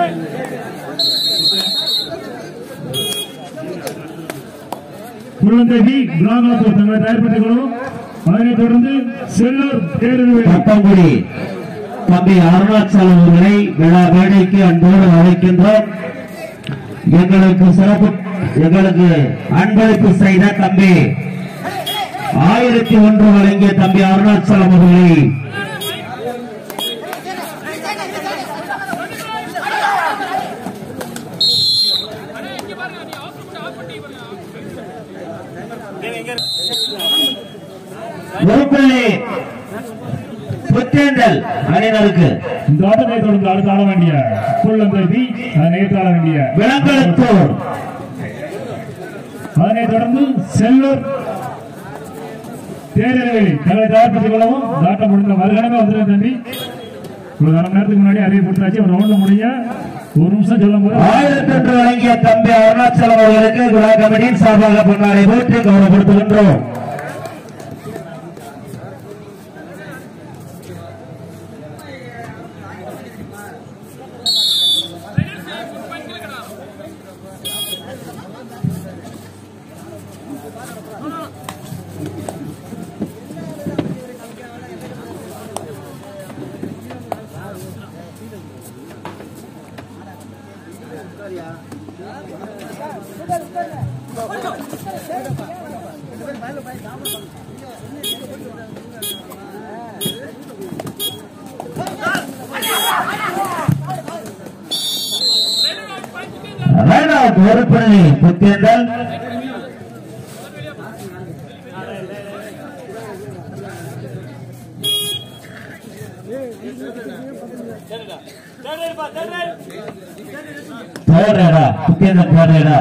குழந்தை குலாங்கலத்தூர் தங்களை தயார்படுத்திக் கொள்ளவும் அதனைத் தொடர்ந்து செல்லூர் தேர்தல் பட்டங்குடி தம்பி அருணாச்சலம் அவர்களை விழா மேடைக்கு அன்போடு அழைக்கின்றோம் எங்களுக்கு சிறப்பு எங்களுக்கு அன்பளிப்பு செய்த தம்பி ஆயிரத்தி ஒன்று வழங்கிய தம்பி அருணாச்சலம் அவர்களை உறுப்பிள்ளி புத்தேந்தல் அணியினருக்கு இந்த ஆட்டத்தை தொடர்ந்து அடுத்து ஆட வேண்டிய குள்ளந்தை அதனைத் ஆட வேண்டிய விளங்கலத்தூர் அதனைத் தொடர்ந்து செல்லூர் தேர்தல்களை தங்களை தயார்படுத்திக் கொள்ளவும் தாட்டம் முடிந்த மறுகணமே வந்துடும் தம்பி ஒரு அரை மணி நேரத்துக்கு முன்னாடி அறிவு கொடுத்தாச்சு ஒரு ரவுண்ட் முடிய ஒரு நிமிஷம் சொல்லும் போது ஆயிரத்தி ஒன்று வழங்கிய தம்பி அருணாச்சலம் அவர்களுக்கு விழா கமிட்டியின் சார்பாக பொன்னாடை போற்றி கௌரவப்படுத்துகின்றோம் ரைனாவுட் ஒரு புள்ளி புத்தேந்தல் தேர்டா புத்தேந்தல் தேர்டா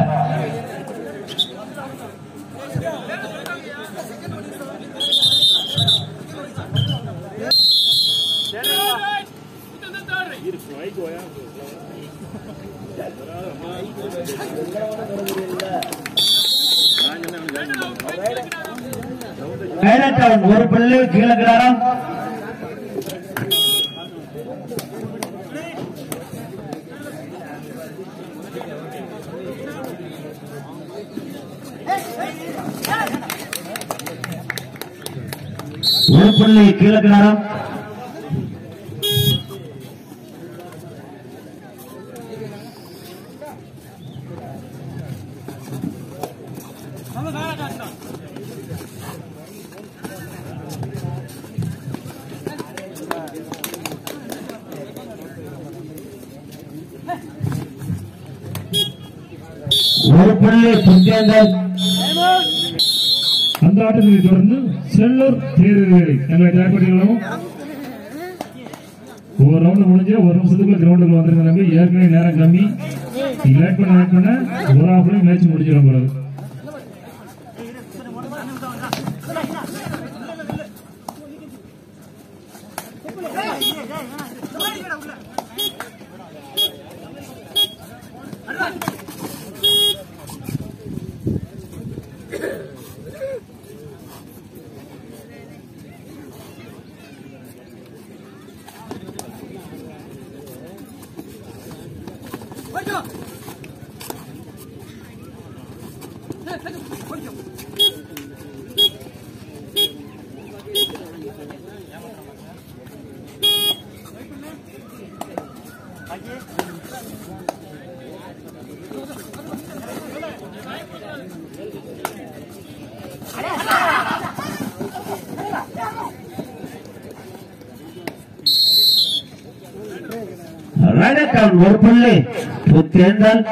கைலட்டவன் ஒரு புள்ளி கீழே கிடாரம் ஒரு புள்ளி கீழே கிடாரம் ஒரு புள்ளி புத்தேந்தல் அந்த ஆட்டத்தை தொடர்ந்து செல்லூர் தேர்தல்களை தங்களை தயார்படுத்திக் கொள்ளவும் ஒரு ரவுண்ட் முடிஞ்சு ஒரு நிமிஷத்துக்குள்ள கிரவுண்டுக்கு வந்துருங்க தம்பி ஏற்கனவே நேரம் கம்மி லேட் பண்ண லேட் பண்ண ஒரு ஹாஃப்லயும் மேட்ச் முடிச்சிடும் பிறகு ரைடட்டவன் ஒரு புள்ளி புத்தேந்தல்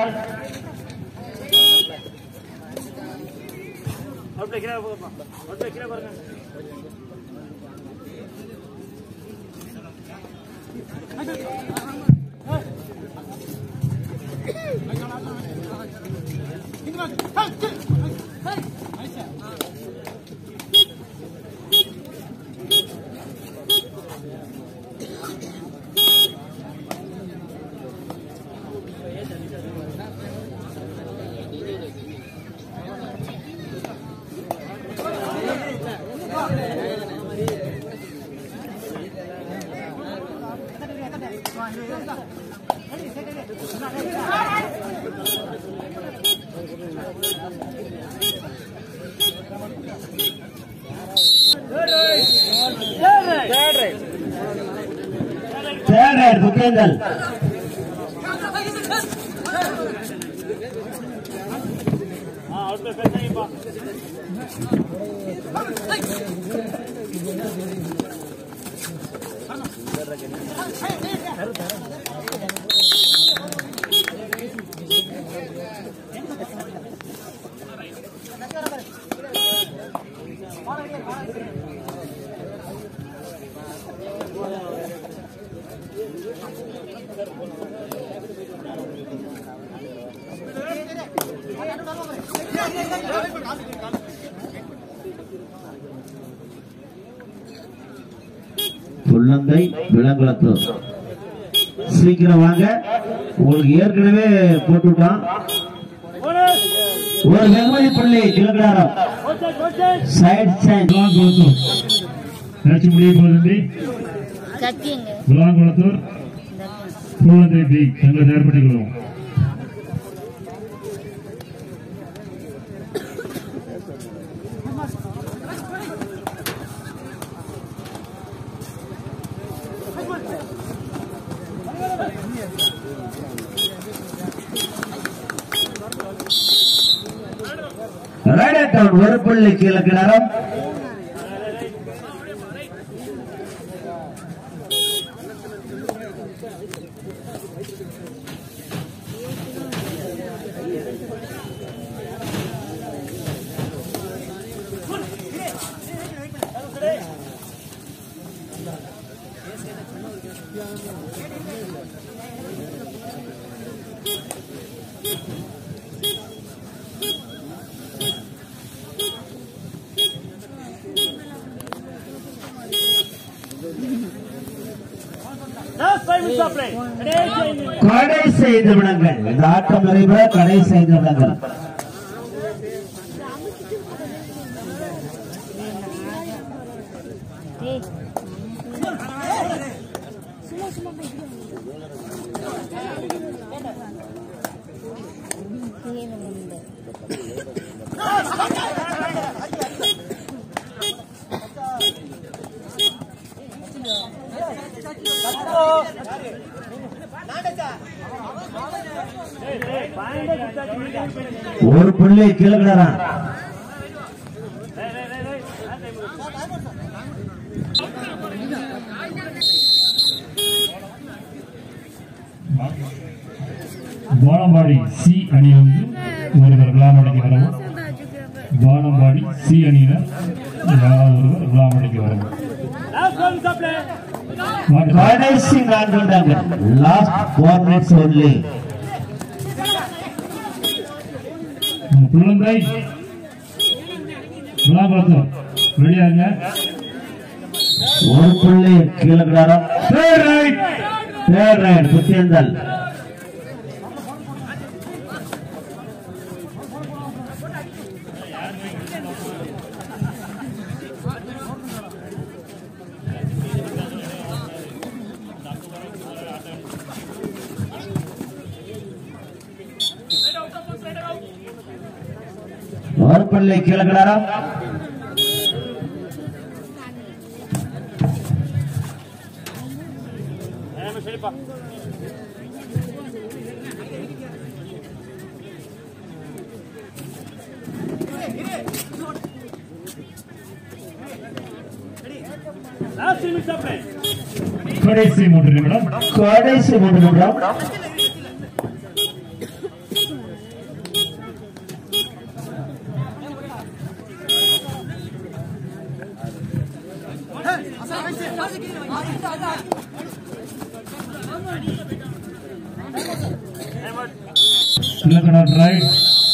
தேர்ட் ரைட் புத்தேந்தல் புள்ளங்கை விலங்குளத்தூர் சீக்கிரம் வாங்க உங்களுக்கு ஏற்கனவே போட்டுவிட்டோம் ஒரு வெகுமதி புள்ளி கிலோகிராம் சைட் சைட் குலாங்குளத்தூர் பேச்சு முடிய போகுது கத்தியங்க குலாங்குளத்தூர் பூலந்தை பி தங்களை தயார்படுத்திக் கொள்வோம் ரைடர் டவுன் ஒரு புள்ளி கிலோகிராம் கடைசி ஐந்து நிமிடங்கள் இந்த ஆட்டம் நடைபெற கடைசி ஐந்து நிமிடங்கள் ஏய் கீழே வந்து ஒரு புள்ளி கிலோகிராம் வானம்பாடி சி அணியிலிருந்து ஒருவர் விழாமடைக்கு வரவும் வானம்பாடி சி அணியினர் யாராவது ஒருவர் விழாமடைக்கு வரவும் மாட்டு- கடைசி நான்கு நிமிடங்கள் லாஸ்ட் ஃபோர் மினிட்ஸ் ஒன்லி குழந்தை விழாக்குளத்தூர் வெளியாங்க ஒரு புள்ளி kilogram Third right. Third right Puthiyanthal ஒரு புள்ளி கிலோகிராம் கடைசி மூன்று நிமிடம் கடைசி மூன்று நிமிடம் இலக்கணம் ரைட்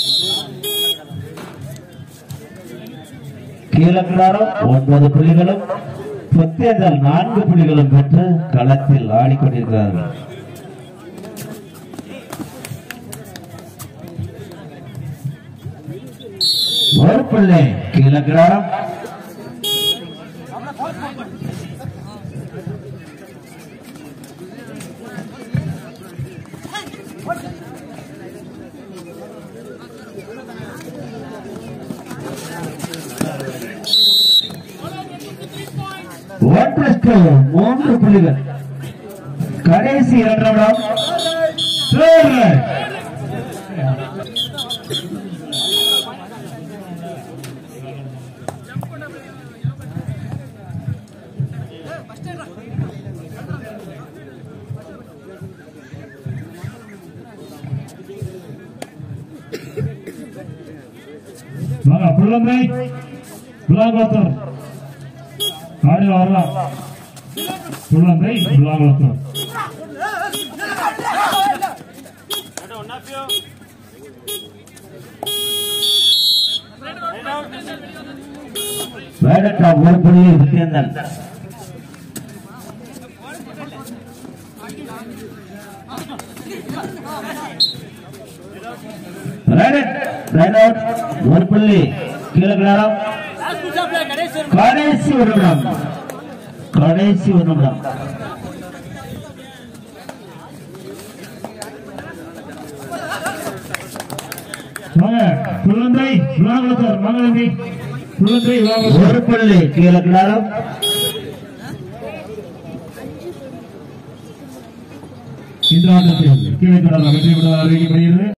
கீழக்கிடாரம் ஒன்பது புள்ளிகளும் புத்தேந்தல் நான்கு புள்ளிகளும் பெற்று களத்தில் ஆடிக்கொண்டிருக்கிறார்கள் ஒரு புள்ளி கீழக்கிடாரம் அவர்களுக்கு மூன்று புள்ளிகள் கடைசி இரண்டு நிமிடம் Third leg. வாங்க புள்ளந்தை புல்லாங்குளத்தூர் ஆடி வரலாம் புள்ளந்தை புல்லாங்குளத்தூர் வேடட்டா ஒரு புள்ளியை வித்தியந்தன் ஒரு புள்ளி கீழே கிளாரம் கடைசி ஒரு நிமிடம் கடைசி ஒரு நிமிடம் வாங்க புள்ளந்தை புல்லாங்குளத்தூர் வாங்க தம்பி புள்ளந்தை புல்லாங்குளத்தூர் ஒரு புள்ளி கீழே கிளாரம் இந்த ஆட்டத்தில் கீழே தொடர வெற்றி பெற்றதாக அறிவிக்கப்படுகிறது